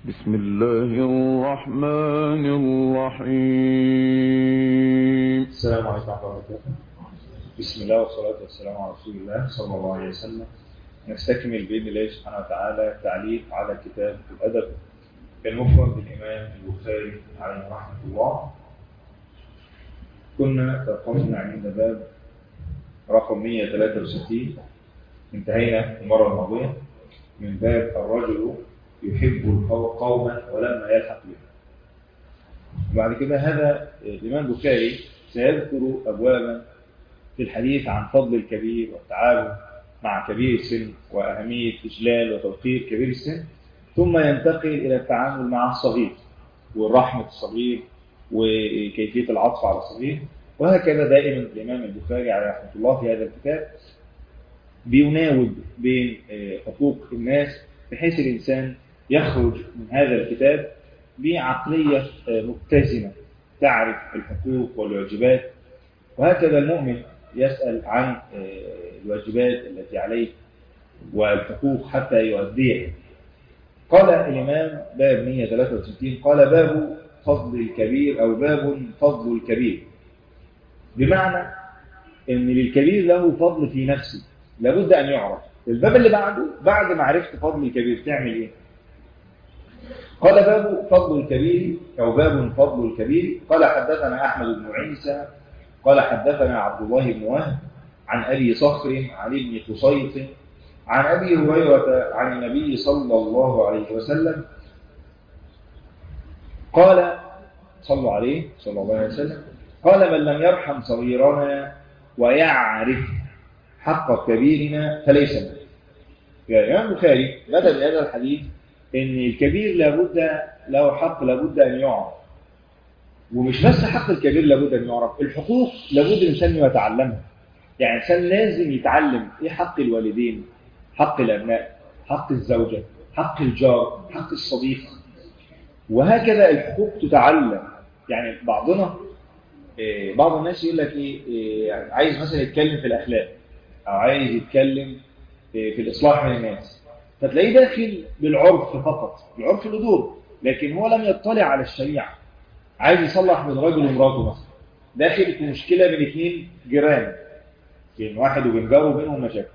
بسم الله الرحمن الرحيم السلام عليكم ورحمة الله وبركاته بسم الله والصلاة والسلام على رسول الله صلى الله عليه وسلم نستكمل بإذن الله سبحانه وتعالى التعليق على كتاب الأدب المفرد للإمام البخاري عليه رحمة الله كنا توقفنا عند باب رقم 163 انتهينا المرة الماضية من باب الرجل يحب قوما ولما يلحق بهم وبعد كده هذا الإمام البخاري سيذكر أبوابا في الحديث عن فضل الكبير والتعاون مع كبير السن وأهمية إجلال وتوقير كبير السن ثم ينتقل إلى التعامل مع الصغير والرحمة الصغير وكيفية العطف على الصغير وهكذا دائما الإمام البخاري عليه رحمة الله في هذا الكتاب بيناوب بين حقوق الناس بحيث الإنسان يخرج من هذا الكتاب بعقلية متزنة تعرف الحقوق والواجبات وهكذا المؤمن يسأل عن الواجبات التي عليه والحقوق حتى يؤديها قال الإمام باب 163 قال باب فضل الكبير أو باب فضل الكبير بمعنى أن للكبير له فضل في نفسه لابد أن يعرف الباب اللي بعده بعد ما عرفت فضل الكبير تعمل إيه قال باب فضل الكبير أو باب فضل الكبير قال حدثنا أحمد بن عيسى قال حدثنا عبد الله بن وهب عن أبي صخر عن ابن قصيط عن أبي هريرة عن النبي صلى الله عليه وسلم قال صلى عليه صلى الله عليه وسلم قال من لم يرحم صغيرنا ويعرف حق كبيرنا فليس منه يعني الإمام البخاري بدأ بهذا الحديث ان الكبير لابد له حق لابد ان يعرف ومش بس حق الكبير لابد ان يعرف الحقوق لابد الانسان يتعلمها يعني الانسان لازم يتعلم ايه حق الوالدين حق الابناء حق الزوجه حق الجار حق الصديق وهكذا الحقوق تتعلم يعني بعضنا إيه بعض الناس يقول لك ايه, إيه يعني عايز مثلا يتكلم في الاخلاق او عايز يتكلم في الاصلاح من الناس فتلاقيه داخل بالعرف فقط العرف له دور لكن هو لم يطلع على الشريعة عايز يصلح بين رجل ومراته مثلا داخل في مشكلة بين اثنين جيران بين واحد وبين جاره وبينهم مشاكل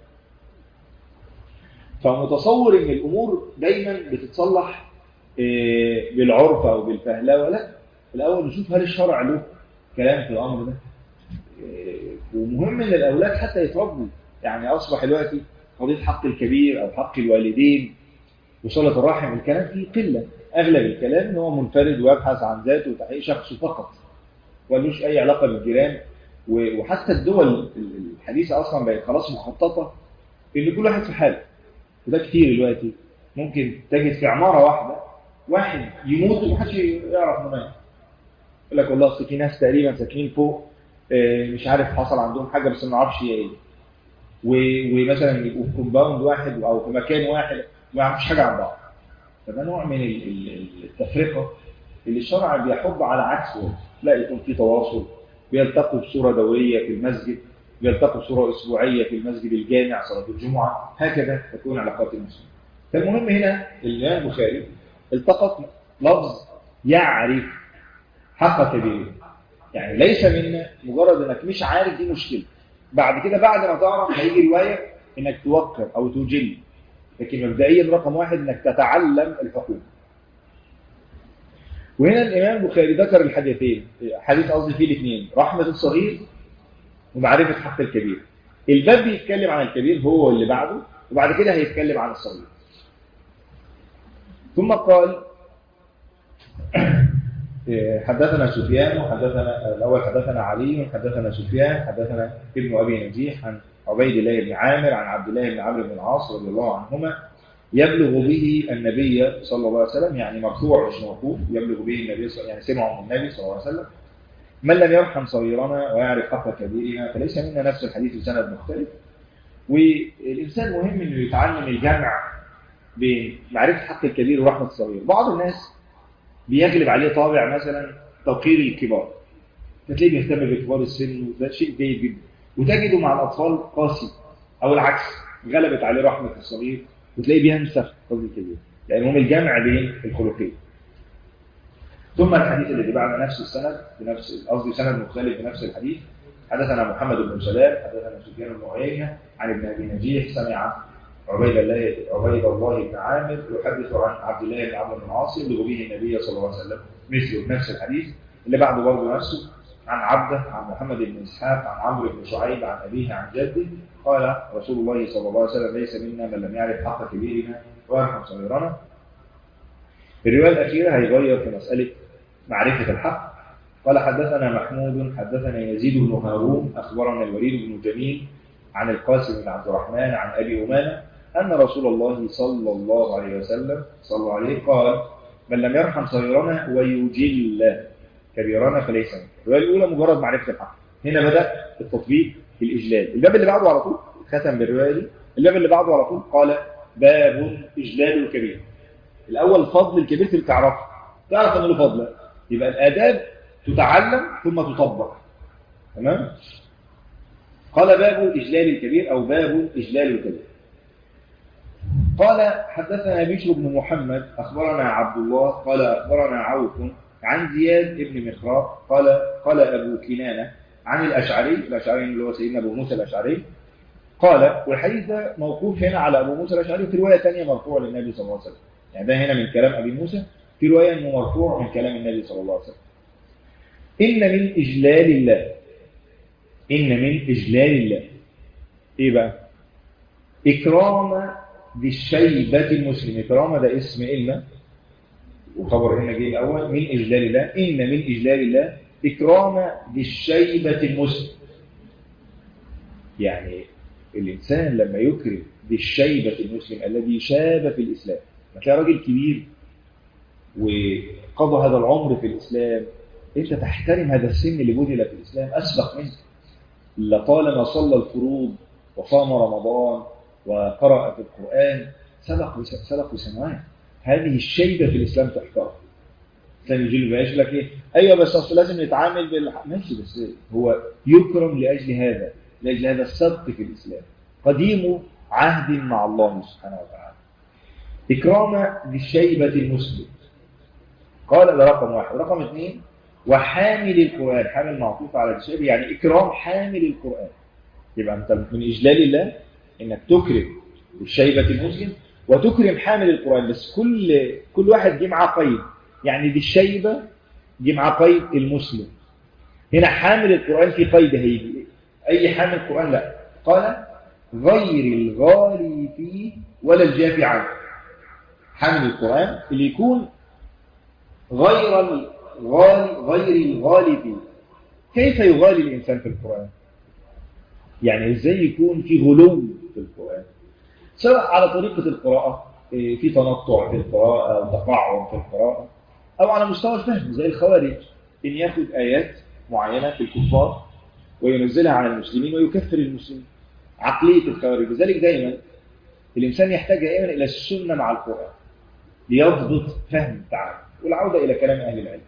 فمتصور ان الامور دايما بتتصلح بالعرف او بالفهلوه لا الاول نشوف هل الشرع له كلام في الامر ده ومهم ان الاولاد حتى يتربوا يعني اصبح دلوقتي قضية حق الكبير أو حق الوالدين وصلة الرحم الكلام فيه قلة أغلب الكلام إن هو منفرد ويبحث عن ذاته وتحقيق شخصه فقط ولوش أي علاقة بالجيران وحتى الدول الحديثة أصلا بقت خلاص مخططة إن كل واحد في حاله وده كتير دلوقتي ممكن تجد في عمارة واحدة واحد يموت ومحدش يعرف انه مات يقول لك والله أصل في ناس تقريبا ساكنين فوق مش عارف حصل عندهم حاجة بس ما نعرفش هي ايه ومثلا يبقوا في كومباوند واحد او في مكان واحد ما يعرفوش حاجه عن بعض فده نوع من التفرقه اللي الشرع بيحب على عكسه لا يكون في تواصل بيلتقوا بصوره دوريه في المسجد بيلتقوا بصوره اسبوعيه في المسجد الجامع صلاه الجمعه هكذا تكون علاقات المسلمين فالمهم هنا الامام البخاري التقط لفظ يعرف حق كبيره يعني ليس من مجرد انك مش عارف دي مشكله بعد كده بعد ما تعرف هيجي رواية انك توقر او تجل لكن مبدئيا رقم واحد انك تتعلم الحقوق وهنا الامام البخاري ذكر الحديثين حديث قصدي فيه الاثنين رحمة الصغير ومعرفة حق الكبير الباب بيتكلم عن الكبير هو اللي بعده وبعد كده هيتكلم عن الصغير ثم قال حدثنا سفيان وحدثنا الأول حدثنا علي حدثنا سفيان حدثنا ابن أبي نجيح عن عبيد الله بن عامر عن عبد الله بن عمرو بن العاص رضي الله عنهما يبلغ به النبي صلى الله عليه وسلم يعني مرفوع مش موقوف يبلغ به النبي صلى يعني سمعه من النبي صلى الله عليه وسلم من لم يرحم صغيرنا ويعرف حق كبيرنا فليس منا نفس الحديث بسند مختلف والإنسان مهم أنه يتعلم الجمع بين معرفة حق الكبير ورحمة الصغير بعض الناس بيغلب عليه طابع مثلا توقير الكبار فتلاقيه بيهتم بكبار السن وده شيء جيد جدا وتجده مع الأطفال قاسي أو العكس غلبت عليه رحمة الصغير وتلاقيه بينسخ فضل الكبير يعني هم الجمع بين الخلقين ثم الحديث الذي بعد نفس السند بنفس قصدي سند مختلف بنفس الحديث حدثنا محمد بن سلام حدثنا سفيان بن عيينة عن ابن ابي نجيح سمع عبيد الله عبيد الله بن عامر يحدث عن عبد الله بن عمرو بن العاص يبلغ به النبي صلى الله عليه وسلم مثله نفس الحديث اللي بعده برضه نفسه عن عبده عن محمد بن اسحاق عن عمرو بن شعيب عن ابيه عن جده قال رسول الله صلى الله عليه وسلم ليس منا من لم يعرف حق كبيرنا ويرحم صغيرنا الروايه الاخيره هيغير في مساله معرفه الحق قال حدثنا محمود حدثنا يزيد بن هارون اخبرنا الوليد بن جميل عن القاسم بن عبد الرحمن عن ابي امامه ان رسول الله صلى الله عليه وسلم صلى الله عليه قال من لم يرحم صغيرنا ويجل كبيرنا فليس منه الروايه الاولى مجرد معرفه الحق هنا بدا التطبيق في الاجلال الباب اللي بعده على طول ختم بالروايه دي الباب اللي بعده على طول قال باب اجلال الكبير الاول فضل الكبير اللي تعرفه تعرف ان له فضل يبقى الاداب تتعلم ثم تطبق تمام قال باب اجلال الكبير او باب اجلال الكبير قال حدثنا بشر بن محمد اخبرنا عبد الله قال اخبرنا عوف عن زياد بن مخراق قال قال ابو كنانه عن الاشعري الاشعري اللي هو سيدنا ابو موسى الاشعري قال والحديث ده موقوف هنا على ابو موسى الاشعري وفي روايه ثانيه مرفوع للنبي صلى الله عليه وسلم يعني ده هنا من كلام ابي موسى في روايه انه مرفوع من كلام النبي صلى الله عليه وسلم ان من اجلال الله ان من اجلال الله ايه بقى اكرام ذي الشيبه المسلم اكرام ده اسم إلنا وخبر هنا جه الاول من اجلال الله ان من اجلال الله اكرام ذي الشيبه المسلم يعني الانسان لما يكرم ذي الشيبه المسلم الذي شاب في الاسلام تلاقي راجل كبير وقضى هذا العمر في الاسلام انت تحترم هذا السن اللي بذل في الاسلام اسبق منك لطالما صلى الفروض وصام رمضان وقرأ في القرآن سبق سبق سنوات هذه الشيبة في الإسلام تحترم الإسلام يجي له يقول لك إيه أيوة بس أصل لازم نتعامل بال ماشي بس هو يكرم لأجل هذا لأجل هذا السبق في الإسلام قديم عهد مع الله سبحانه وتعالى إكرام للشيبة المسلم قال ده رقم واحد رقم اثنين وحامل القرآن حامل معطوف على الشيبة يعني إكرام حامل القرآن يبقى أنت من إجلال الله إنك تكرم الشيبة المسلم وتكرم حامل القرآن بس كل كل واحد جه معاه قيد يعني دي الشيبة جه معاه قيد المسلم هنا حامل القرآن في قيد هيجي أي حامل القرآن لا قال غير الغالي فيه ولا الجافي عنه حامل القرآن اللي يكون غير الغالي غير الغالي فيه كيف يغالي الإنسان في القرآن يعني ازاي يكون في غلو في القرآن سواء على طريقة القراءة في تنطع في القراءة أو تقعر في القراءة أو على مستوى الفهم زي الخوارج إن ياخد آيات معينة في الكفار وينزلها على المسلمين ويكفر المسلمين عقلية الخوارج لذلك دايما الإنسان يحتاج دائما إلى السنة مع القرآن ليضبط فهم تعالى والعودة إلى كلام أهل العلم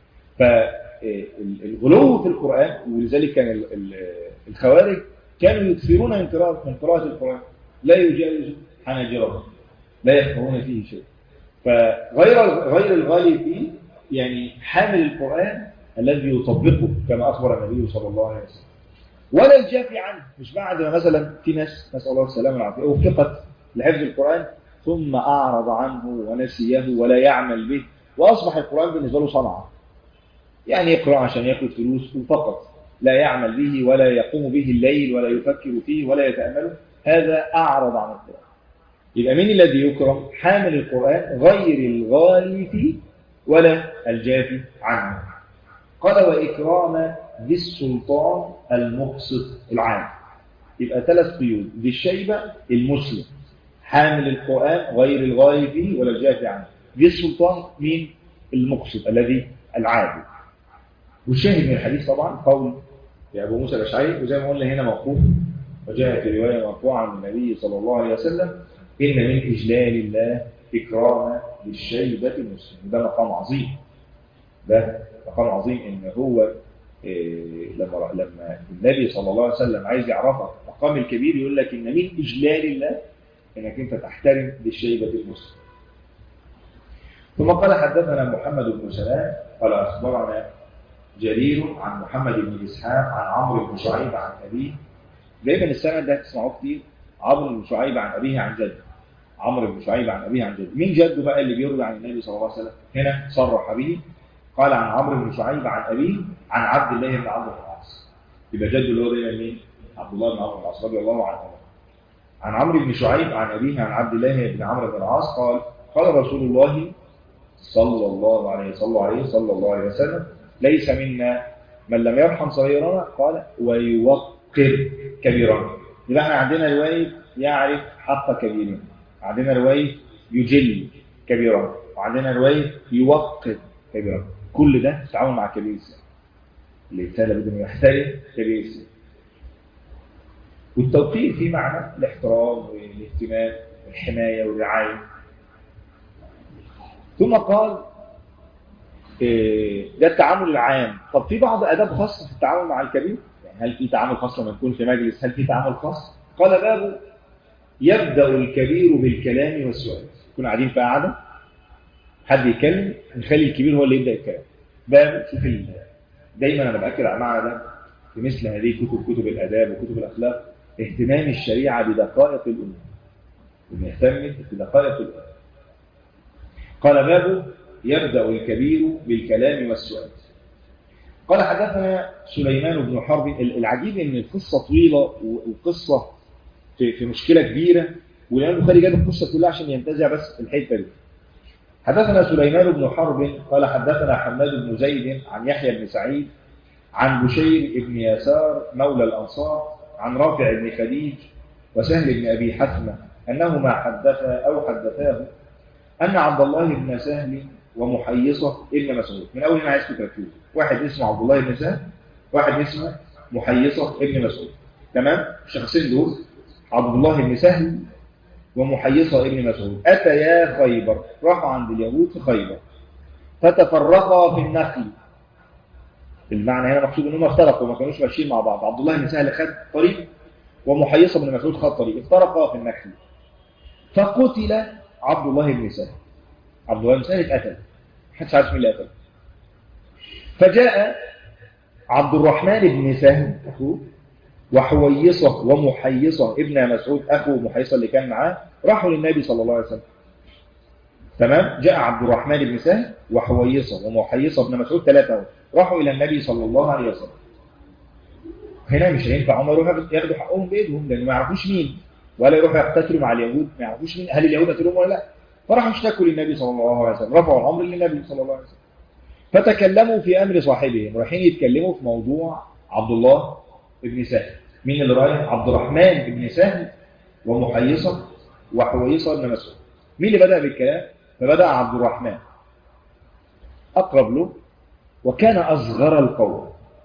فالغلو في القرآن ولذلك كان الخوارج كانوا يكثرون من قراءة من قراءة القرآن لا يجاوز حناجرهم لا يفقهون فيه شيء فغير غير الغالي فيه يعني حامل القرآن الذي يطبقه كما أخبر النبي صلى الله عليه وسلم ولا الجافي عنه مش بعد ما مثلا في ناس نسأل الله السلامة والعافية وفقت لحفظ القرآن ثم أعرض عنه ونسيه ولا يعمل به وأصبح القرآن بالنسبة له صنعة يعني يقرأ عشان يأخذ فلوس فقط لا يعمل به ولا يقوم به الليل ولا يفكر فيه ولا يتأمله هذا أعرض عن القرآن يبقى مين الذي يكرم حامل القرآن غير الغالي فيه ولا الجافي عنه قال وإكرام ذي السلطان المقسط العام يبقى ثلاث قيود ذي الشيبة المسلم حامل القرآن غير الغالي فيه ولا الجافي عنه ذي السلطان مين المقسط الذي العادل والشاهد من الحديث طبعا قول يا أبو موسى الأشعري وزي ما قلنا هنا موقوف وجاء في رواية مرفوعة عن النبي صلى الله عليه وسلم إن من إجلال الله إكرام للشيبة المسلم ده مقام عظيم ده مقام عظيم إن هو إيه لما لما النبي صلى الله عليه وسلم عايز يعرفك مقام الكبير يقول لك إن من إجلال الله إنك أنت تحترم للشيبة المسلم ثم قال حدثنا محمد بن سلام قال أخبرنا جرير عن محمد بن إسحاق عن عمرو بن شعيب عن أبيه دايما السند ده تسمعوه كتير عمرو بن شعيب عن أبيه عن جده عمرو بن شعيب عن أبيه عن جده مين جده بقى اللي بيروي عن النبي صلى الله عليه وسلم هنا صرح به قال عن عمرو بن شعيب عن أبيه عن عبد الله بن عمرو بن العاص يبقى جده اللي هو دايما مين عبد الله بن عمرو بن العاص رضي الله عنه عن عمرو بن شعيب عن أبيه عن عبد الله بن عمرو بن العاص قال قال رسول الله صلى الله عليه صلى عليه صلى الله عليه وسلم ليس منا من لم يرحم صغيرنا قال ويوقر كبيرنا يبقى احنا عندنا روايه يعرف حق كبيرنا عندنا روايه يجل كبيرنا وعندنا روايه يوقر كبيرنا كل ده تعاون مع كبير السن اللي يتسالى بدون يحترم كبير السن والتوقير فيه معنى الاحترام والاهتمام والحمايه والرعايه ثم قال ده التعامل العام طب في بعض اداب خاصه في التعامل مع الكبير يعني هل في تعامل خاص لما نكون في مجلس هل في تعامل خاص قال باب يبدا الكبير بالكلام والسؤال يكون قاعدين في قعده حد يتكلم نخلي الكبير هو اللي يبدا الكلام باب شوف دايما انا باكد على المعنى ده في مثل هذه كتب كتب الاداب وكتب الاخلاق اهتمام الشريعه بدقائق الامور اهتمت بدقائق الامور قال باب يبدأ الكبير بالكلام والسؤال قال حدثنا سليمان بن حرب العجيب ان القصة طويلة والقصة في, في مشكلة كبيرة والإمام البخاري جاب القصة كلها عشان ينتزع بس الحتة دي حدثنا سليمان بن حرب قال حدثنا حماد بن زيد عن يحيى بن سعيد عن بشير بن يسار مولى الأنصار عن رافع بن خديج وسهل بن أبي حثمة أنهما حدثا أو حدثاه أن عبد الله بن سهل ومحيصة ابن مسعود من أول ما عايز تركزوا واحد اسمه عبد الله بن سهل واحد اسمه محيصة ابن مسعود تمام الشخصين دول عبد الله بن سهل ومحيصة ابن مسعود أتيا خيبر راحوا عند اليهود في خيبر فتفرقا في النخل المعنى هنا مقصود انهم افترقوا ما كانوش ماشيين مع بعض عبد الله بن سهل خد طريق ومحيصة بن مسعود خد طريق افترقا في النخل فقتل عبد الله بن سهل عبد الله بن سهل اتقتل محدش عارف مين اللي قتله فجاء عبد الرحمن بن سهل اخوه وحويصة ومحيصة ابن مسعود أخو محيصة اللي كان معاه راحوا للنبي صلى الله عليه وسلم تمام جاء عبد الرحمن بن سهل وحويصة ومحيصة ابن مسعود ثلاثة راحوا إلى النبي صلى الله عليه وسلم هنا مش هينفع هم يروحوا ياخدوا حقهم بإيدهم لأنه ما يعرفوش مين ولا يروحوا يقتتلوا مع اليهود ما يعرفوش مين هل اليهود قتلوهم ولا لا فراحوا اشتكوا للنبي صلى الله عليه وسلم رفعوا الأمر للنبي صلى الله عليه وسلم فتكلموا في أمر صاحبهم رايحين يتكلموا في موضوع عبد الله ابن سهل مين اللي رايح عبد الرحمن ابن سهل ومحيصة وحويصة بن مسعود مين اللي بدأ بالكلام فبدأ عبد الرحمن أقرب له وكان أصغر القوم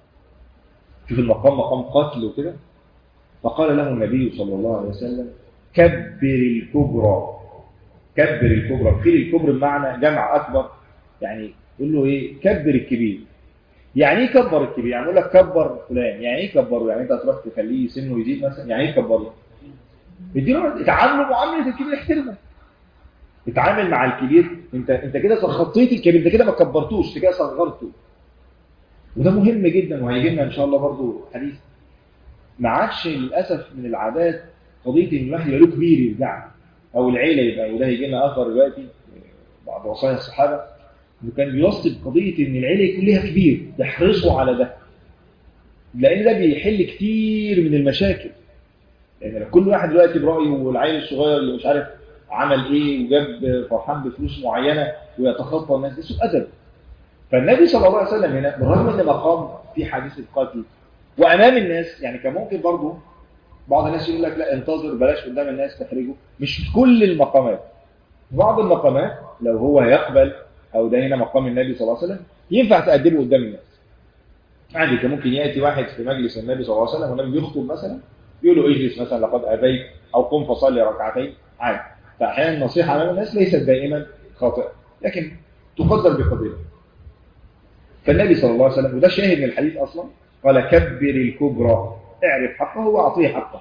شوف المقام مقام قتل وكده فقال له النبي صلى الله عليه وسلم كبر الكبرى كبر الكبرى قيل الكبر بمعنى جمع أكبر يعني يقول له إيه كبر الكبير يعني ايه كبر الكبير يعني يقول لك كبر فلان يعني ايه كبره يعني انت هتروح تخليه سنه يزيد مثلا يعني ايه كبره اديله اتعاملوا معامله الكبير احترمه اتعامل مع الكبير انت انت كده خطيت الكبير انت كده ما كبرتوش انت كده صغرته وده مهم جدا وهيجي لنا ان شاء الله برضو حديث ما عادش للاسف من العادات قضيه ان الواحد يبقى له كبير يرجع او العيله يبقى وده هيجي لنا اثر دلوقتي بعض وصايا الصحابه وكان بيوصي بقضيه ان العيله يكون ليها كبير يحرصوا على ده لان ده بيحل كتير من المشاكل لان لو كل واحد دلوقتي برايه والعيل الصغير اللي مش عارف عمل ايه وجاب فرحان بفلوس معينه ويتخطى الناس ده سوء ادب فالنبي صلى الله عليه وسلم هنا بالرغم ان مقام في حديث القتل وامام الناس يعني كان ممكن برضه بعض الناس يقول لك لا انتظر بلاش قدام الناس تحرجه مش في كل المقامات بعض المقامات لو هو هيقبل او ده هنا مقام النبي صلى الله عليه وسلم ينفع تقدمه قدام الناس عادي كان ممكن ياتي واحد في مجلس النبي صلى الله عليه وسلم والنبي بيخطب مثلا يقول له اجلس مثلا لقد ابيت او قم فصلي ركعتين عادي فاحيانا النصيحه امام الناس ليست دائما خاطئه لكن تقدر بقدرها فالنبي صلى الله عليه وسلم وده شاهد من الحديث اصلا قال كبر الكبرى اعرف حقه واعطيه حقه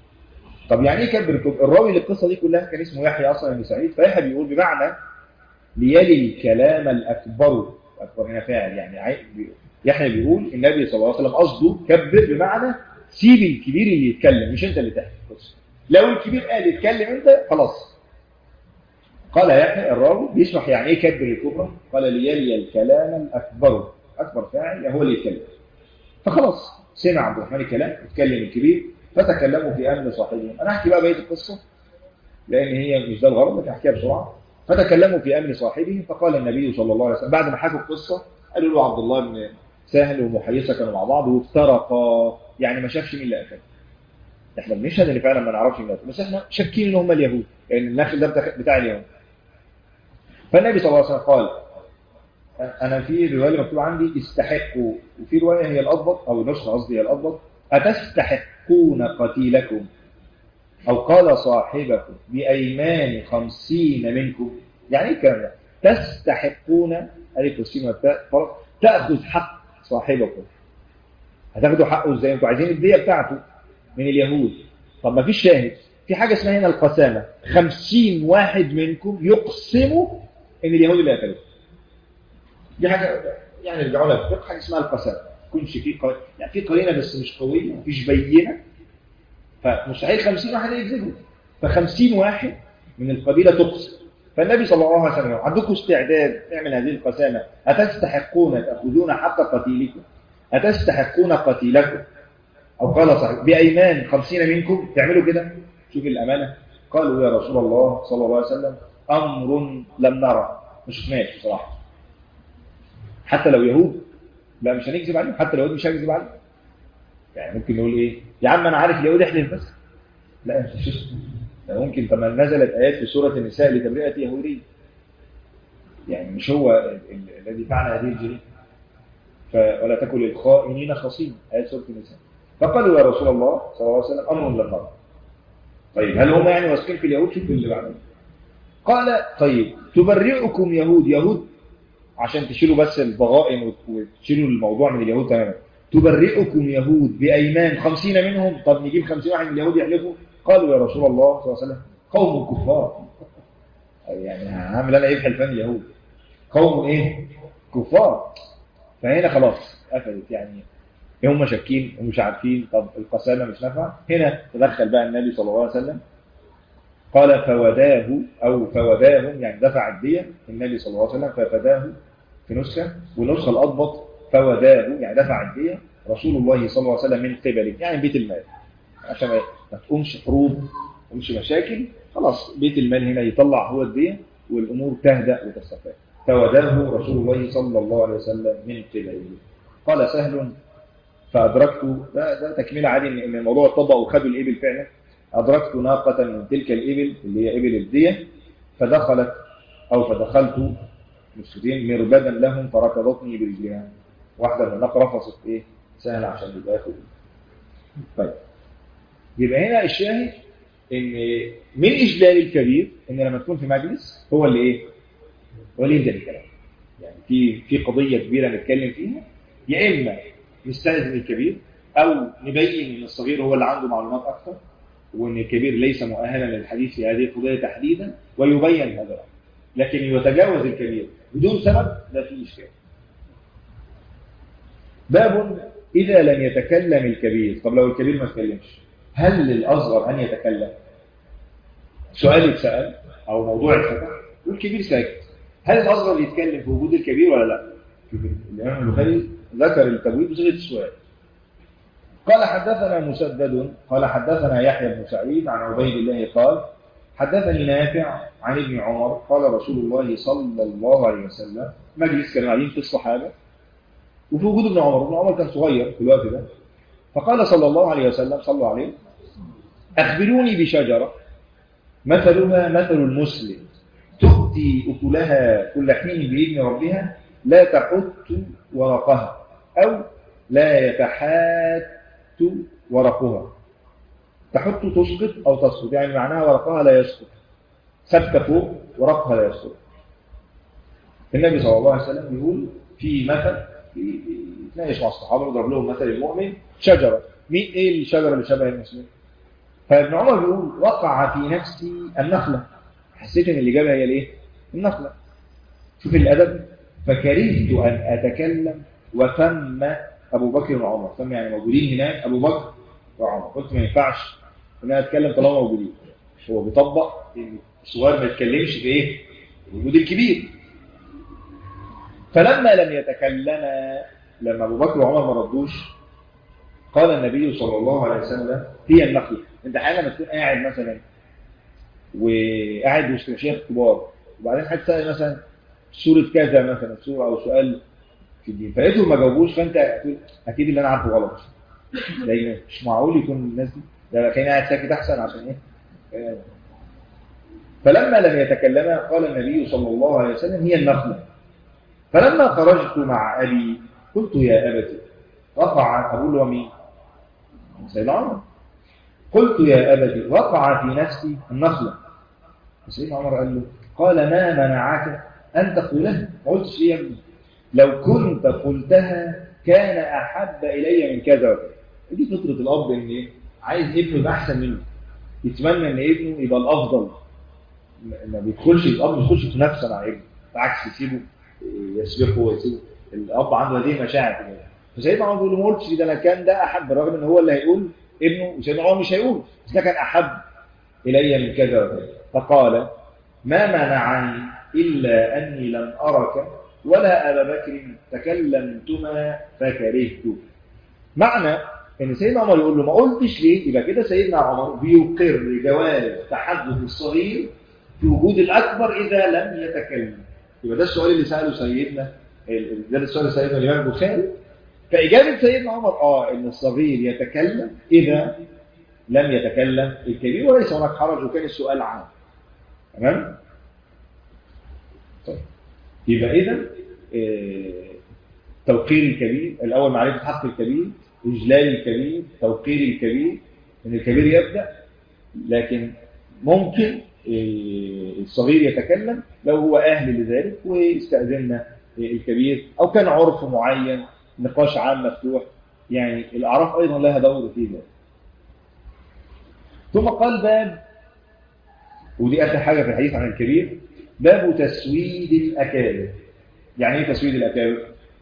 طب يعني ايه كبر الكبرى الراوي للقصه دي كلها كان اسمه يحيى اصلا بن سعيد فيحيى بيقول بمعنى ليلي الكلام الأكبر أكبر هنا فاعل يعني عي- بي- يحيى بيقول النبي صلى الله عليه وسلم قصده كبر بمعنى سيب الكبير اللي يتكلم مش انت اللي تحكي القصه لو الكبير قال يتكلم انت خلاص قال يحيى الراوي بيشرح يعني ايه كبر الكبرى قال ليلي الكلام الاكبر اكبر فاعل هو اللي يتكلم فخلاص سمع عبد الرحمن الكلام اتكلم الكبير فتكلموا في امر صاحبهم انا احكي بقى بقيه القصه لان هي مش ده الغرض لكن احكيها بسرعه فتكلموا في امر صاحبهم فقال النبي صلى الله عليه وسلم بعد ما حكوا القصه قالوا له عبد الله بن سهل ومحيصه كانوا مع بعض وافترقا يعني ما شافش مين اللي قتل احنا بنشهد ان فعلا ما نعرفش مين اللي قتل بس احنا شاكين ان هم اليهود لان النخل ده بتاع- بتاع اليهود فالنبي صلى الله عليه وسلم قال انا في روايه اللي مكتوب عندي استحقوا وفي روايه هي الاضبط او نسخه قصدي هي الاضبط اتستحقون قتيلكم او قال صاحبكم بايمان خمسين منكم يعني ايه الكلام ده تستحقون الف والسين والتاء فرق تاخذ حق صاحبكم هتاخدوا حقه ازاي انتوا عايزين الديه بتاعته من اليهود طب ما فيش شاهد في حاجه اسمها هنا القسامه خمسين واحد منكم يقسموا ان اليهود اللي قتلوه دي حاجه يعني رجعوا لها في الفقه حاجه اسمها القسامه ما يكونش في قر... يعني في قرينه بس مش قويه مفيش بينه فمستحيل 50 واحد يكذبوا ف 50 واحد من القبيله تقسم فالنبي صلى الله عليه وسلم عندكم استعداد نعمل هذه القسامه اتستحقون تاخذون حق قتيلكم اتستحقون قتيلكم او قال صحيح بايمان 50 منكم تعملوا كده شوف الامانه قالوا يا رسول الله صلى الله عليه وسلم امر لم نرى ما شفناش بصراحه حتى لو يهود لا مش هنكذب عليهم حتى لو يهود مش هنكذب عليهم يعني ممكن نقول ايه يا عم انا عارف اليهود احلف بس لا مش مش ده ممكن طب ما نزلت ايات في سوره النساء لتبرئه يهودي يعني مش هو ال- ال- الذي فعل هذه الجريمه ف- ولا تكن للخائنين خصيم ايات سوره النساء فقالوا يا رسول الله صلى الله عليه وسلم امر لم نرى طيب هل هم يعني واثقين في اليهود شوف اللي بعده قال طيب تبرئكم يهود يهود عشان تشيلوا بس الضغائن وت- وتشيلوا الموضوع من اليهود تماما تبرئكم يهود بأيمان خمسين منهم طب نجيب خمسين واحد من اليهود يحلفوا قالوا يا رسول الله صلى الله عليه وسلم قوم كفار يعني هعمل انا ايه في حلفان اليهود قوم ايه كفار فهنا خلاص قفلت يعني هم شاكين ومش عارفين طب القسامه مش نافعه هنا تدخل بقى النبي صلى الله عليه وسلم قال فوداه او فوداهم يعني دفع الديه النبي صلى الله عليه وسلم ففداه في نسخه والنسخه الاضبط فوداه يعني دفع الديه رسول الله صلى الله عليه وسلم من قبله يعني بيت المال عشان ما ما تقومش حروب ما تقومش مشاكل خلاص بيت المال هنا يطلع هو الديه والامور تهدأ وتستقر فوداه رسول الله صلى الله عليه وسلم من قبله قال سهل فأدركت ده, ده تكملة عادي إن إن الموضوع اتطبق وخدوا الإبل فعلا أدركت ناقة من تلك الإبل اللي هي إبل الدية فدخلت أو فدخلت مسجدين مربدا لهم فركضتني برجلها واحدة من الناقة رفصت إيه سهل عشان يبقى ياخد طيب يبقى هنا الشاهد إن من إجلال الكبير إن لما تكون في مجلس هو اللي إيه هو اللي يبدأ الكلام يعني في في قضية كبيرة نتكلم فيها يا إما نستأذن الكبير أو نبين إن الصغير هو اللي عنده معلومات أكثر وإن الكبير ليس مؤهلا للحديث في هذه القضية تحديدا ويبين هذا الأمر لكن يتجاوز الكبير بدون سبب لا في إشكال باب إذا لم يتكلم الكبير طب لو الكبير ما تكلمش هل للأصغر أن يتكلم سؤال يتسأل أو موضوع يتفتح والكبير ساكت هل الأصغر يتكلم في وجود الكبير ولا لا الإمام البخاري ذكر التبويب بصيغه السؤال قال حدثنا مسدد قال حدثنا يحيى بن سعيد عن عبيد الله قال حدثني نافع عن ابن عمر قال رسول الله صلى الله عليه وسلم مجلس كانوا قاعدين في الصحابه وفي وجود ابن عمر ابن عمر كان صغير في الوقت ده فقال صلى الله عليه وسلم صلوا عليه اخبروني بشجره مثلها مثل المسلم تؤتي اكلها كل حين باذن ربها لا تحت ورقها أو لا يتحات ورقها تحت تسقط أو تسقط يعني معناها ورقها لا يسقط ثابته فوق ورقها لا يسقط النبي صلى الله عليه وسلم يقول في مثل يتناقش مع الصحابة يضرب لهم مثل المؤمن شجرة مين ايه الشجرة اللي شبه المسلم فابن عمر بيقول وقع في نفسي النخلة حسيت ان اللي جابها هي الايه النخلة شوف الأدب فكرهت أن أتكلم وثم أبو بكر وعمر ثم يعني موجودين هناك أبو بكر وعمر قلت ما ينفعش إن أنا أتكلم طالما موجودين هو بيطبق إن الصغير ما يتكلمش في إيه؟ وجود الكبير فلما لم يتكلما لما أبو بكر وعمر ما ردوش قال النبي صلى الله عليه وسلم هي النخلة انت حاجة لما تكون قاعد مثلا وقاعد وسط مشايخ كبار وبعدين حد سأل مثلا سورة كذا مثلا سورة أو سؤال في الدين فلقيتهم ما جاوبوش فأنت تقول أكيد اللي أنا عارفه غلط لأن مش معقول يكون الناس دي ده كان قاعد ساكت أحسن عشان إيه فلما لم يتكلما قال النبي صلى الله عليه وسلم هي النخلة فلما خرجت مع أبي قلت يا أبتي وقع أبو الومين سيد عمر قلت يا أبتي وقع في نفسي النخلة سيدنا عمر قال له قال ما منعك أن تقولها ما قلتش ليه يا ابني لو كنت قلتها كان أحب إلي من كذا وكذا دي فطرة الأب إن إيه؟ عايز ابنه يبقى أحسن منه يتمنى إن ابنه يبقى الأفضل ما بيدخلش الأب ما يدخلش في نفسه مع ابنه بالعكس يسيبه يسبقه ويسيبه الأب عنده هذه مشاعر كده فسيدنا عمر بيقول له ما قلتش ده أنا كان ده أحب رغم إن هو اللي هيقول ابنه وسيدنا عمر مش هيقول بس ده كان أحب إلي من كذا وكذا فقال ما منعني إلا أني لم أرك ولا أبا بكر تكلمتما فكرهت معنى ان سيدنا عمر يقول له ما قلتش ليه يبقى كده سيدنا عمر بيقر جواز تحدث الصغير في وجود الأكبر إذا لم يتكلم يبقى ده السؤال اللي سأله سيدنا ده السؤال اللي سيدنا الإمام البخاري فإجابة سيدنا عمر آه إن الصغير يتكلم إذا لم يتكلم الكبير وليس هناك حرج وكان السؤال عام تمام طيب يبقى إذا آه توقير الكبير الأول معرفة حق الكبير إجلال الكبير توقير الكبير إن الكبير يبدأ لكن ممكن الصغير يتكلم لو هو أهل لذلك ويستأذننا الكبير أو كان عرف معين نقاش عام مفتوح يعني الأعراف أيضا لها دور في ذلك ثم قال باب ودي آخر حاجة في الحديث عن الكبير باب تسويد الأكابر يعني ايه تسويد الأكابر؟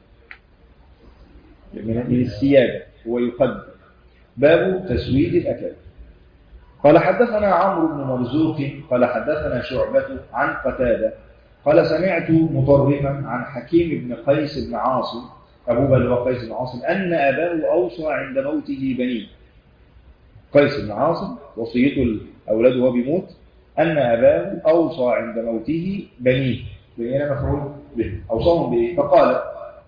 من السيادة هو يقدم باب تسويد الأكابر قال حدثنا عمرو بن مرزوق قال حدثنا شعبة عن قتادة قال سمعت مطرفا عن حكيم بن قيس بن عاصم أبو بلوى قيس بن عاصم أن أباه أوصى عند موته بنيه قيس بن عاصم وصيته الأولاد وهو بيموت أن أباه أوصى عند موته بنيه بنيه مفعول به أوصاهم بإيه فقال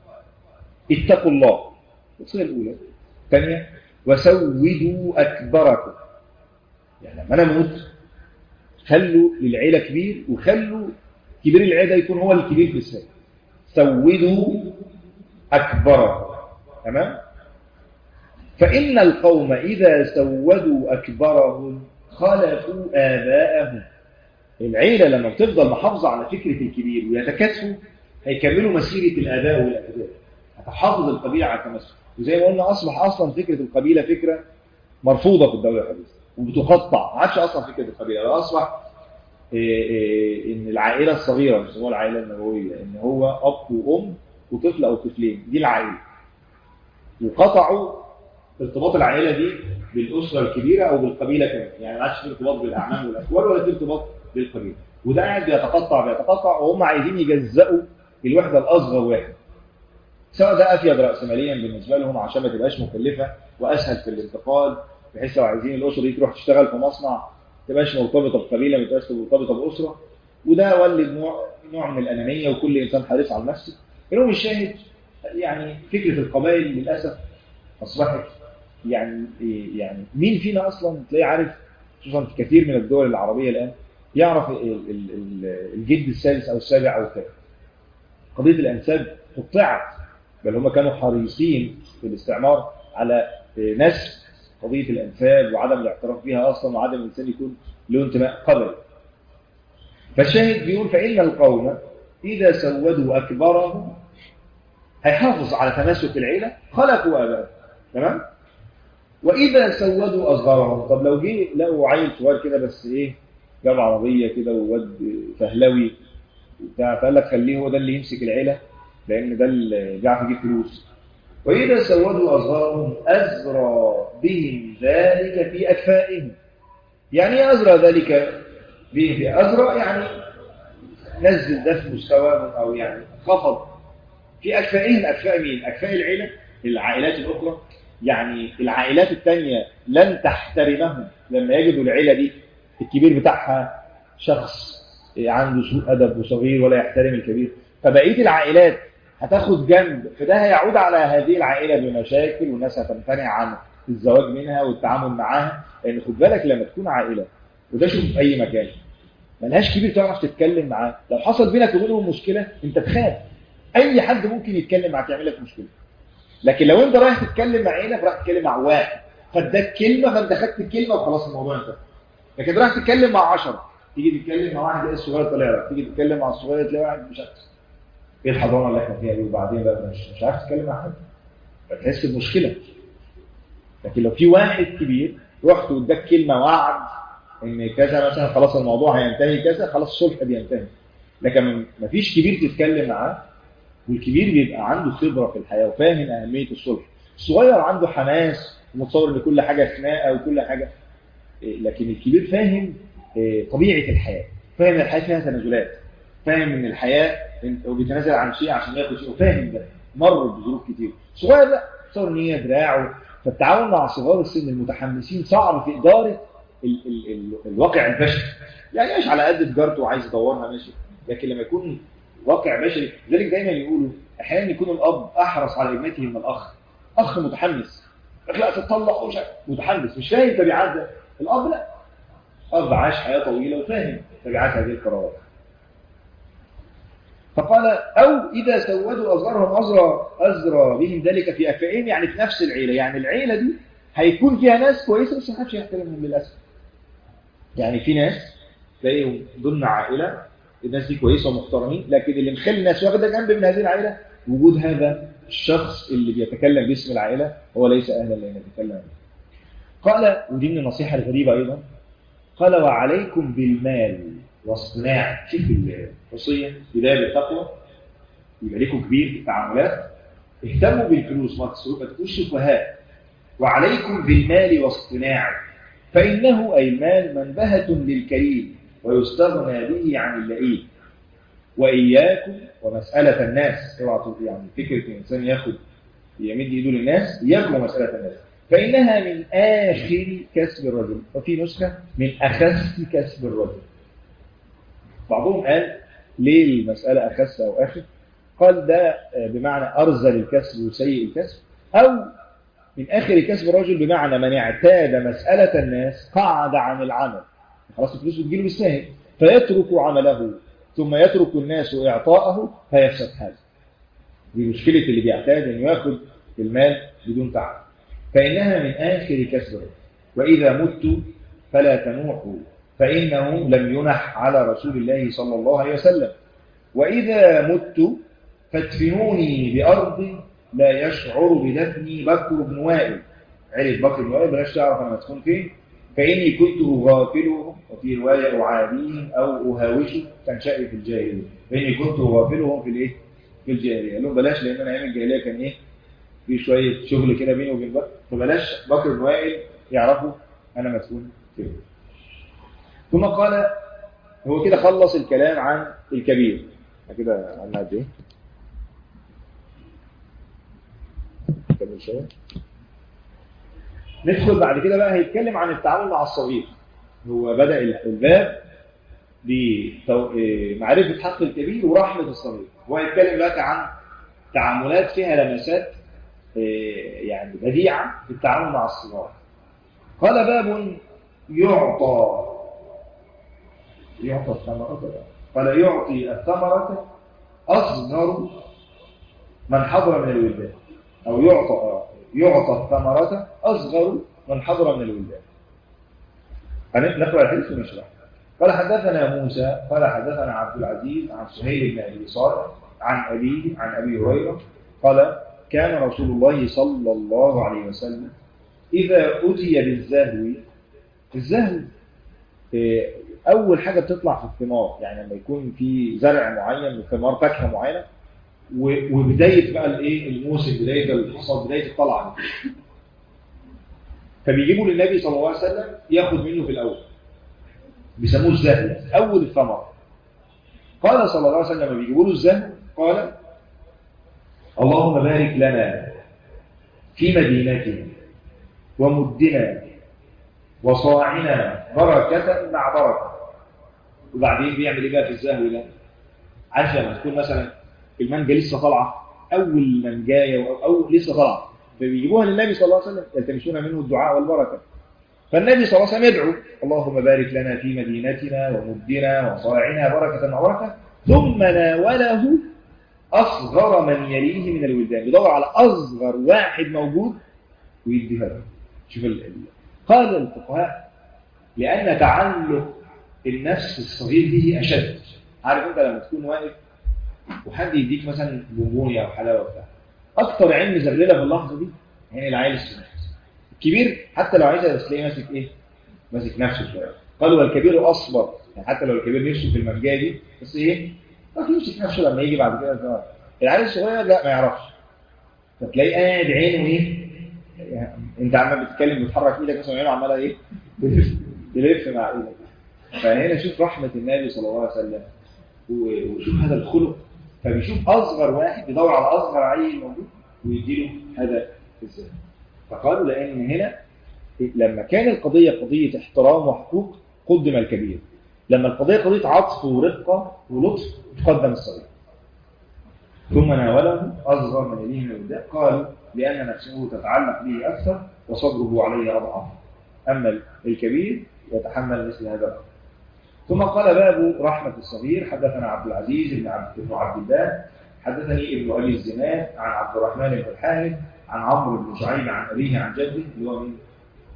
اتقوا الله الوصية الأولى الثانية وسودوا أكبركم يعني لما أنا أموت خلوا للعيلة كبير وخلوا كبير العيلة يكون هو الكبير في السن سودوا أكبركم تمام فإن القوم إذا سودوا أكبرهم خلفوا آباءهم العيلة لما بتفضل محافظة على فكرة الكبير ويتكاتفوا هيكملوا مسيرة الآباء والأجداد هتحافظ القبيلة على التمسك وزي ما قلنا أصبح أصلا فكرة القبيلة فكرة مرفوضة في الدولة الحديثة وبتقطع ما عادش أصلا فكرة القبيلة أصبح إيه إيه إن العائلة الصغيرة مش هو العائلة النبوية إن هو أب وأم وطفل أو طفلين دي العائلة وقطعوا ارتباط العائلة دي بالأسرة الكبيرة أو بالقبيلة كمان يعني ما عادش في ارتباط بالأعمام والأكوار ولا في ارتباط بالقبيلة وده قاعد بيتقطع بيتقطع وهم عايزين يجزأوا الوحدة الأصغر واحد سواء ده أفيد رأسماليا بالنسبة لهم عشان ما تبقاش مكلفة وأسهل في الانتقال بحيث لو عايزين الأسرة دي تروح تشتغل في مصنع ما تبقاش مرتبطة بقبيلة ما تبقاش مرتبطة بأسرة وده ولد نوع نوع من الأنانية وكل إنسان حريص على نفسه إنهم الشاهد يعني فكرة القبائل للأسف أصبحت يعني يعني مين فينا أصلا تلاقي عارف خصوصا في كثير من الدول العربية الآن يعرف الجد السادس أو السابع أو الثامن قضية الأنساب قطعت بل هم كانوا حريصين في الاستعمار على نسل قضية الأنساب وعدم الاعتراف بها أصلا وعدم الإنسان يكون له انتماء قبل فالشاهد بيقول فإن القوم إذا سودوا أكبرهم هيحافظ على تمسك العيلة خلقوا أباء تمام وإذا سودوا أصغرهم طب لو جه لقوا عيل صغير كده بس إيه جاب عربية كده وواد فهلوي وبتاع فقال لك خليه هو ده اللي يمسك العيله لان ده اللي بيعرف يجيب فلوس واذا سودوا اظهارهم ازرى بهم ذلك في اكفائهم يعني ايه ازرى ذلك بهم في ازرى يعني نزل ده في مستواهم او يعني خفض في اكفائهم اكفاء مين اكفاء العيله العائلات الاخرى يعني العائلات الثانيه لن تحترمهم لما يجدوا العيله دي الكبير بتاعها شخص عنده سوء ادب وصغير ولا يحترم الكبير فبقيه العائلات هتاخد جنب فده هيعود على هذه العائله بمشاكل والناس هتمتنع عن الزواج منها والتعامل معاها لان خد بالك لما تكون عائله وده شوف في اي مكان ملهاش كبير تعرف تتكلم معاه لو حصل بينك وبينهم مشكله انت تخاف اي حد ممكن يتكلم معاك يعمل لك مشكله لكن لو انت رايح تتكلم مع عيلك رايح تتكلم مع واحد فاداك كلمه فانت خدت الكلمه وخلاص الموضوع انتهى لكن رايح تتكلم مع 10 تيجي تتكلم مع واحد تلاقي الصغير طالع لك تيجي تتكلم مع الصغير تلاقي واحد مش عارف ايه الحضانه اللي احنا فيها دي وبعدين بقى مش مش عارف تتكلم مع حد فتحس بمشكله لكن لو في واحد كبير رحت واداك كلمه وعد ان كذا مثلا خلاص الموضوع هينتهي كذا خلاص الصلح بينتهي لكن مفيش كبير تتكلم معاه والكبير بيبقى عنده خبره في الحياه وفاهم اهميه الصلح الصغير عنده حماس ومتصور ان كل حاجه خناقه وكل حاجه لكن الكبير فاهم طبيعه الحياه فاهم ان الحياه فيها تنازلات فاهم ان الحياه هو بيتنازل عن شيء عشان ياخد شيء وفاهم ده مر بظروف كتير صغير لا تصور ان هي دراعه فالتعامل مع صغار السن المتحمسين صعب في اداره ال ال ال الواقع البشري يعني مش على قد تجارته وعايز يدورها ماشي لكن لما يكون واقع بشري لذلك دايما يقولوا احيانا يكون الاب احرص على ابنته من الاخ اخ متحمس لا تطلق وش متحمس مش فاهم تبعات ده الاب لا اب عاش حياه طويله وفاهم تبعات هذه القرارات فقال او اذا سودوا اصغرهم ازرى ازرى بهم ذلك في اكفائهم يعني في نفس العيله يعني العيله دي هيكون فيها ناس كويسه بس ما حدش يحترمهم للاسف يعني في ناس تلاقيهم ضمن عائله الناس دي كويسه ومحترمين لكن اللي مخلي الناس واخده جنب من هذه العائله وجود هذا الشخص اللي بيتكلم باسم العائله هو ليس اهلا لان يتكلم قال ودي من النصيحه الغريبه ايضا قال وعليكم بالمال واصطناع شوف الوصيه بدايه بالتقوى يبقى لكم كبير في التعاملات اهتموا بالفلوس ما تكونوش سفهاء وعليكم بالمال واصطناع فانه اي المال منبهه للكريم ويستغنى به عن اللئيم وإياكم ومسألة الناس اوعى يعني فكرة الإنسان ياخد يمد إيده للناس إياكم ومسألة الناس فإنها من آخر كسب الرجل وفي نسخة من أخس كسب الرجل بعضهم قال ليه المسألة أخس أو آخر قال ده بمعنى أرزل الكسب وسيء الكسب أو من آخر كسب الرجل بمعنى من اعتاد مسألة الناس قعد عن العمل خلاص الفلوس بتجيله بالساهل فيترك عمله ثم يترك الناس إعطاءه فيفسد حاله دي مشكلة اللي بيعتاد أن يأخذ المال بدون تعب فإنها من آخر كسبه وإذا مت فلا تنوحوا فإنه لم ينح على رسول الله صلى الله عليه وسلم وإذا مت فادفنوني بأرض لا يشعر بدفني بكر بن وائل عرف بكر بن وائل بلاش تعرف أنا مسكون فين فإني كنت أغافلهم وفي رواية أعاديهم أو أهاوشهم كان شأني في الجاهلية فإني كنت أغافلهم في الإيه؟ في الجاهلية قال لهم بلاش لأن أنا أيام الجاهلية كان إيه؟ في شوية شغل كده بيني وبين بكر فبلاش بكر بن وائل يعرفوا أنا مسؤول كده ثم قال هو كده خلص الكلام عن الكبير كده عن قد إيه؟ كمل شوية ندخل بعد كده بقى هيتكلم عن التعامل مع الصغير هو بدأ الباب بمعرفة حق الكبير ورحمة الصغير هو هيتكلم دلوقتي عن تعاملات فيها لمسات يعني بديعة في التعامل مع الصغار قال باب يعطى يعطى الثمرة قال يعطي الثمرة أصغر من حضر من الولدان أو يعطى يعطى الثمرة أصغر من حضر من الولدان نقرأ الحديث ونشرح قال حدثنا موسى قال حدثنا عبد العزيز عن سهيل بن أبي صالح عن أبيه عن أبي هريرة قال كان رسول الله صلى الله عليه وسلم إذا أتي بالزهو الزهو اول حاجه بتطلع في الثمار يعني لما يكون في زرع معين وثمار فاكهه معينه و- وبدايه بقى الايه الموسم بدايه الحصاد بدايه الطلعه فبيجيبوا للنبي صلى الله عليه وسلم ياخد منه في الاول بيسموه الزهل اول الثمر قال صلى الله عليه وسلم لما بيجيبوا له الزهل قال اللهم بارك لنا في مدينتنا ومدنا وصاعنا بركة مع بركة وبعدين بيعمل ايه بقى في الزهو ده عارف لما تكون مثلا المانجا لسه طالعه اول منجايه او, أو لسه طالعه فبيجيبوها للنبي صلى الله عليه وسلم يلتمسون منه الدعاء والبركه فالنبي صلى الله عليه وسلم يدعو اللهم بارك لنا في مدينتنا ومدنا وصاعنا بركه وبركه ثم ناوله اصغر من يليه من الولدان يدور على اصغر واحد موجود ويديها له شوف ال... ال- قال الفقهاء لان تعلق النفس الصغير به اشد عارف انت لما تكون واقف وحد يديك مثلا بونبونيا او حلاوه بتاع اكتر عين مزغلله في اللحظه دي عين العيل الصغير الكبير حتى لو عايزها بس تلاقيه ماسك ايه ماسك نفسه شويه قالوا والكبير اصبر يعني حتى لو الكبير نفسه في المنجاه دي بس ايه ما يمسك نفسه لما يجي بعد كده الزواج. العيل الصغير لا ما يعرفش فتلاقيه قاعد عينه ايه يعني انت عمال بتتكلم بتحرك ايدك مثلا عينه عماله ايه تلف تلف مع ايدك فهنا شوف رحمه النبي صلى الله عليه وسلم و- وشوف هذا الخلق فبيشوف اصغر واحد بيدور على اصغر عيل موجود ويديله هذا الزهد فقالوا لان هنا لما كان القضيه قضيه احترام وحقوق قدم الكبير لما القضيه قضيه عطف ورقه ولطف تقدم الصغير ثم ناوله اصغر من يليه من الوداع قالوا لان نفسه تتعلق به اكثر وصبره عليه اضعف اما الكبير يتحمل مثل هذا الامر ثم قال باب رحمة الصغير حدثنا عبد العزيز بن عبد بن عبد الله حدثني ابن أبي الزناد عن عبد الرحمن بن الحارث عن عمرو بن شعيب عن أبيه عن جده اللي هو من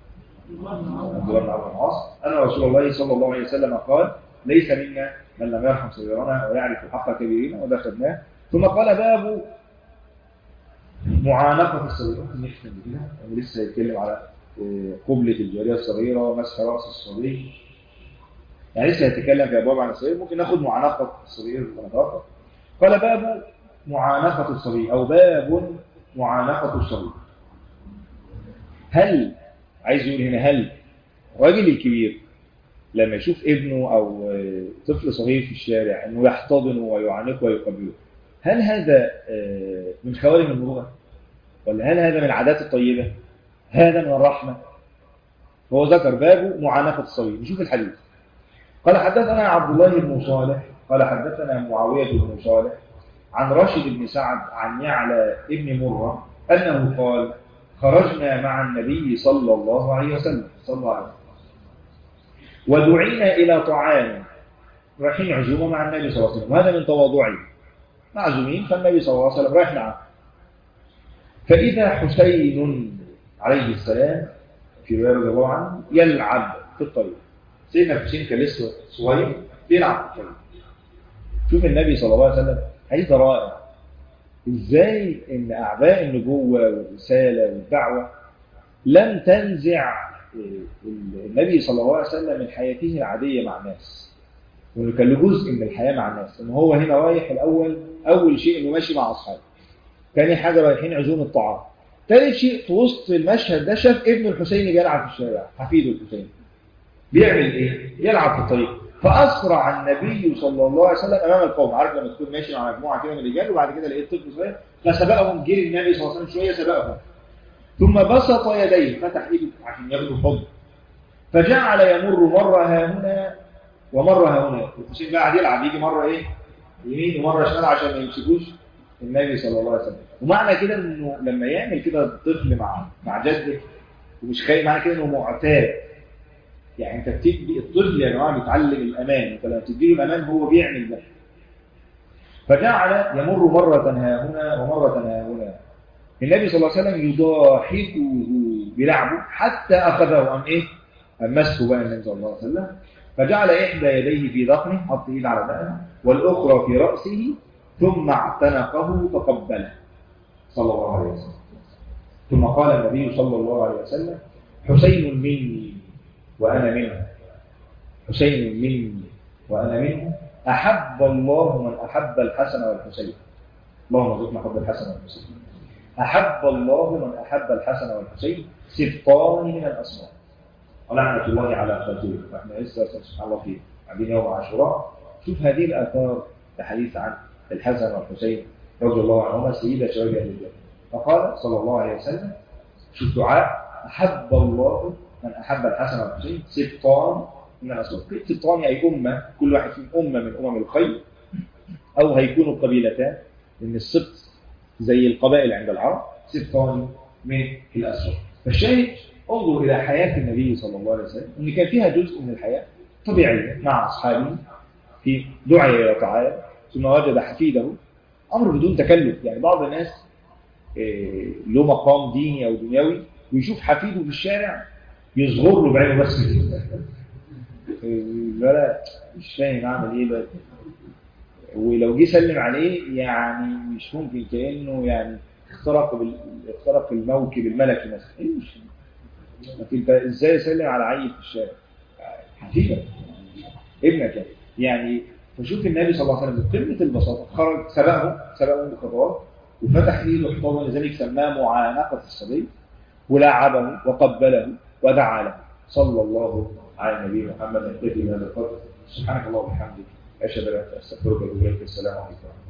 عبد الله بن عبد العاص أن رسول الله صلى الله عليه وسلم قال ليس منا من لم يرحم صغيرنا ويعرف حق كبيرنا وده خدناه ثم قال باب معانقة الصغير ممكن نختم بكده يعني لسه يتكلم على آه، قبلة الجارية الصغيرة ومسح رأس الصبي يعني لسه هيتكلم في ابواب عن الصغير ممكن ناخد معانقه الصغير ونتوقف قال باب معانقه الصغير او باب معانقه الصغير هل عايز يقول هنا هل الراجل الكبير لما يشوف ابنه او آه، طفل صغير في الشارع انه يحتضنه ويعانقه ويقبله هل هذا آه، من خوارم المروءه ولا هل هذا من العادات الطيبه هذا من الرحمه هو ذكر باب معانقه الصغير نشوف الحديث قال حدثنا عبد الله بن صالح قال حدثنا معاوية بن صالح عن راشد بن سعد عن يعلى بن مرة أنه قال خرجنا مع النبي صلى الله عليه وسلم صلى الله عليه وسلم ودعينا إلى طعام رايحين عزومة مع النبي صلى الله عليه وسلم وهذا من تواضعه معزومين فالنبي صلى الله عليه وسلم رايح معه فإذا حسين عليه السلام في رواية رضي الله عنه يلعب في الطريق سيدنا الحسين كان لسه صغير بيلعب في الطريق شوف النبي صلى الله عليه وسلم حديث رائع ازاي ان اعباء النبوه والرساله والدعوه لم تنزع النبي صلى الله عليه وسلم من حياته العاديه مع الناس وانه كان له جزء من الحياه مع الناس ان هو هنا رايح الاول اول شيء انه ماشي مع اصحابه تاني حاجه رايحين عزوم الطعام ثالث شيء في وسط المشهد ده شاف ابن الحسين بيلعب في الشارع حفيده الحسين بيعمل ايه؟ يلعب في الطريق فاسرع النبي صلى الله عليه وسلم امام القوم عارف لما تكون ماشي مع مجموعه كده من الرجال وبعد كده لقيت طفل صغير فسبقهم جري النبي صلى الله عليه وسلم شويه سبقهم ثم بسط يديه فتح ايده عشان ياخدوا حضن فجعل يمر مره ها هنا ومره ها هنا الحسين بقى قاعد يلعب يجي مره ايه يمين ومره شمال عشان ما يمسكوش النبي صلى الله عليه وسلم ومعنى كده انه لما يعمل كده الطفل مع مع جده ومش خايف معنى كده انه معتاد يعني انت بتدي الطفل يا جماعه بيتعلم الامان انت لما تدي له الامان هو بيعمل ده فجعل يمر مره ها هنا ومره ها هنا النبي صلى الله عليه وسلم يضاحكه بلعبه حتى اخذه ام ايه ام مسكه بقى النبي صلى الله عليه وسلم فجعل احدى يديه في ذقنه حط ايد على ذقنه والاخرى في راسه ثم اعتنقه فقبله صلى الله عليه وسلم ثم قال النبي صلى الله عليه وسلم حسين مني وأنا منه حسين مني وأنا منه أحب الله من أحب الحسن والحسين اللهم ارزقنا حب الحسن والحسين أحب الله من أحب الحسن والحسين سبطان من الأسماء ولعنة الله على قاتله فاحنا لسه سبحان الله في قاعدين يوم عاشوراء شوف هذه الآثار الحديث عن الحسن والحسين رضي الله عنهما سيدة شباب أهل الجنة فقال صلى الله عليه وسلم شوف دعاء أحب الله من أحب الحسن والحسين سبطان من الأسباب سبطان أي أمة كل واحد فيهم أمة من أمم الخير أو هيكونوا قبيلتان لأن السبط زي القبائل عند العرب سبطان من الأسباب فالشاهد انظر إلى حياة النبي صلى الله عليه وسلم أن كان فيها جزء من الحياة طبيعية مع أصحابه في دعي إلى تعالى ثم وجد حفيده أمر بدون تكلف يعني بعض الناس إيه له مقام ديني أو دنيوي ويشوف حفيده في الشارع يصغر له بعينه بس لا مش فاهم اعمل ايه بقى ولو جه سلم عليه يعني مش ممكن كانه يعني اخترق بال... اخترق الموكب الملكي مثلا ايه مش لكن انت ازاي اسلم على عيل في الشارع حفيدك ابنك يعني فشوف النبي صلى الله عليه وسلم بقمه البساطه خرج سبقه سبقه بخطوات وفتح ايده حفظه لذلك سماه معانقه الصبي ولعبه وقبله ودعا له صلى الله على النبي محمد نكتفي بهذا القدر سبحانك اللهم وبحمدك اشهد ان لا اله الا انت استغفرك واتوب اليك السلام عليكم